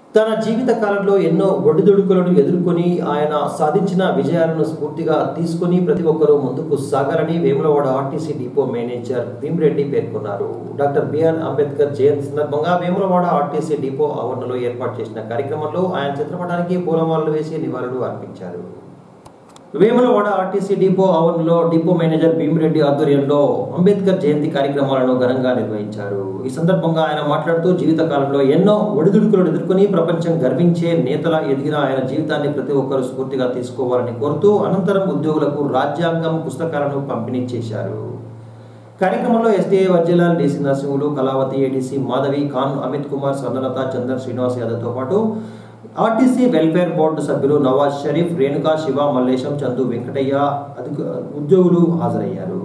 తన జీవిత కాలంలో ఎన్నో ఒడిదుడుకులను ఎదుర్కొని ఆయన సాధించిన విజయాలను స్ఫూర్తిగా తీసుకొని ప్రతి ఒక్కరూ ముందుకు సాగాలని Vemulawada RTC depot manager Bhimireddy పేర్కొన్నారు డాక్టర్ బిఆర్ అంబేద్కర్ జయంతి సందర్భంగా వేములవాడ ఆర్టీసీ డిపో ఆవరణలో ఏర్పాటు చేసిన కార్యక్రమంలో ఆయన చిత్రపటానికి పూలమాలలు వేసి నివాళులు అర్పించారు వేములవాడ ఆర్టీసీ డిపో ఆవరణలో డిపో మేనేజర్ భీమిరెడ్డి ఆధ్వర్యంలో అంబేద్కర్ జయంతి కార్యక్రమాలను ఘనంగా నిర్వహించారు ఈ సందర్భంగా ఆయన మాట్లాడుతూ జీవితకాలంలో ఎన్నో ఒడిదుడుకులను ఎదుర్కొని ప్రపంచం గర్వించే నేతలా ఎదిగిన ఆయన జీవితాన్ని ప్రతి ఒక్కరూ స్ఫూర్తిగా తీసుకోవాలని కోరుతూ అనంతరం ఉద్యోగులకు రాజ్యాంగం పుస్తకాలను పంపిణీ చేశారు కార్యక్రమంలో STA Vajjalal DC Narasimhulu Kalavathi ADC Madhavi Khan Amit Kumar Swarnalatha Chandan Srinivas యాదవ్తో పాటు ఆర్టీసీ వెల్ఫేర్ బోర్డు సభ్యులు నవాజ్ షరీఫ్ రేణుకా శివ మల్లేశం చందు వెంకటయ్య అధిక ఉద్యోగులు హాజరయ్యారు